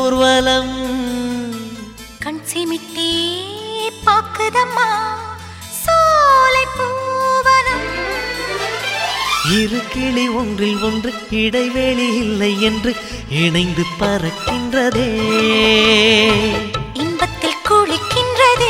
ஊர்வலம் கண் சிமிட்டே பாக்குதம்மா சோலை பூவனம் இரு கிளி ஒன்றில் ஒன்று இடைவெளி இல்லை என்று இணைந்து பறக்கின்றதே இன்பத்தில் குளிக்கின்றதே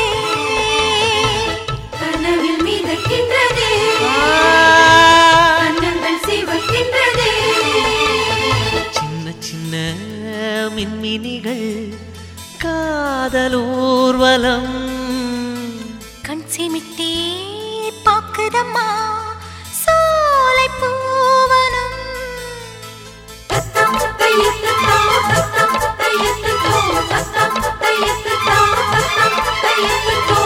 கனவில் மிதக்கின்றதே கண்ணங்கள் சிவக்கின்றதே சின்ன சின்ன மின்மினிகள் காதல் ஊர்வலம் கண் சிமிட்டே பாக்குதம்மா சோலை பூவனம் தத்தம் தையத்தோ தத்தம் தையத்தோ தத்தம் தையத்தோ தத்தம் தையத்தோ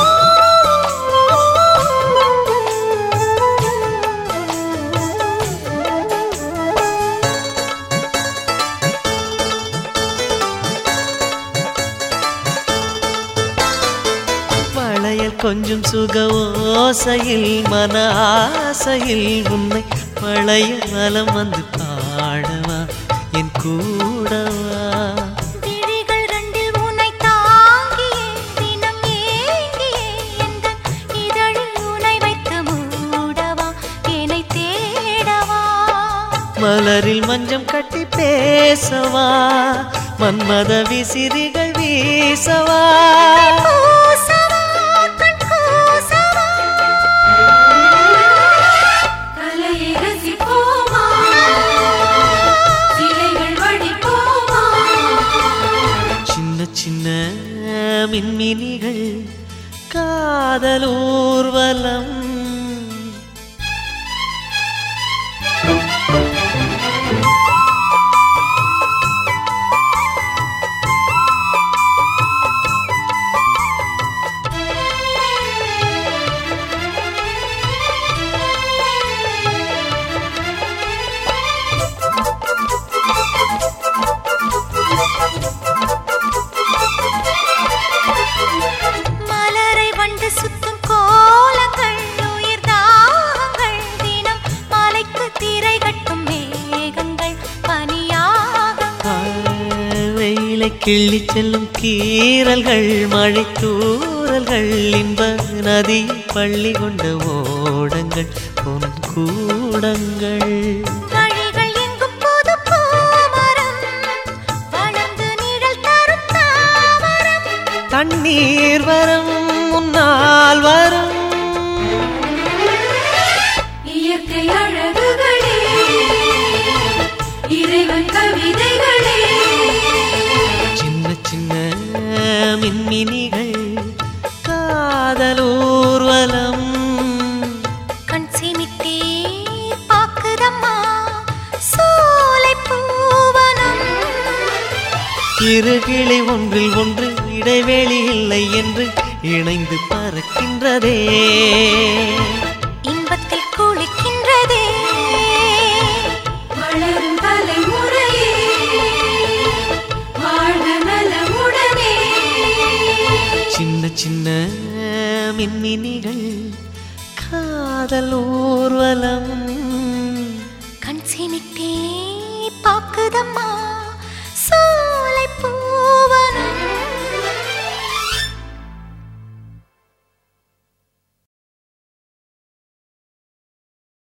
வளையல் கொஞ்சம் சுக ஓசையில் மன ஆசையில் உன்னை பழைய மலம் வந்து பாடவா என் கூடவா விழிகள் ரெண்டில் உன்னை தாங்கியே தினம் ஏங்கியே எந்தன் இதழில் உன்னை வைத்து மூடவா என்னை தேடவா மலரில் மஞ்சம் கட்டி பேசவா மன்மத விசிறிகள் வீசவா கூசவா, கண் கூசவா. கலையை ரசிப்போமா சிலைகள் வடிப்போமா சின்ன சின்ன மின்மினிகள் காதல் ஊர்வலம் மலரை வண்டு சுத்தும் கோலங்கள் உயிர் தாகங்கள் தினம் மலைக்கு திரை கட்டும் மேகங்கள் பனியாகங்கள் வெயிலை கிள்ளி செல்லும் கீறல்கள் மழை தூறல்கள் இன்ப நதி பள்ளி கொண்ட ஓடங்கள் பொன் கூடங்கள் வழிகள் எங்கும் புது பூமரம் வளர்ந்து நிழல் தரும் தாமரம் தண்ணீர் வரும் முன்னால் வரும் இயற்கை அழகுகளே இறைவன் கவிதைகளே சின்ன சின்ன மின்மினிகள் காதல் ஊர்வலம் கண் சிமிட்டே பாக்குதம்மா சோலை பூவனம் இரு கிளை ஒன்றில் ஒன்று இடைவெளி இல்லை என்று இணைந்து பறக்கின்றதே இன்பத்தில் குளிக்கின்றதே வளரும் தலைமுறையே வாழ்க நலமுடனே சின்ன சின்ன மின்மினிகள் காதல் ஊர்வலம் கண் சிமிட்டே பாக்குதம்மா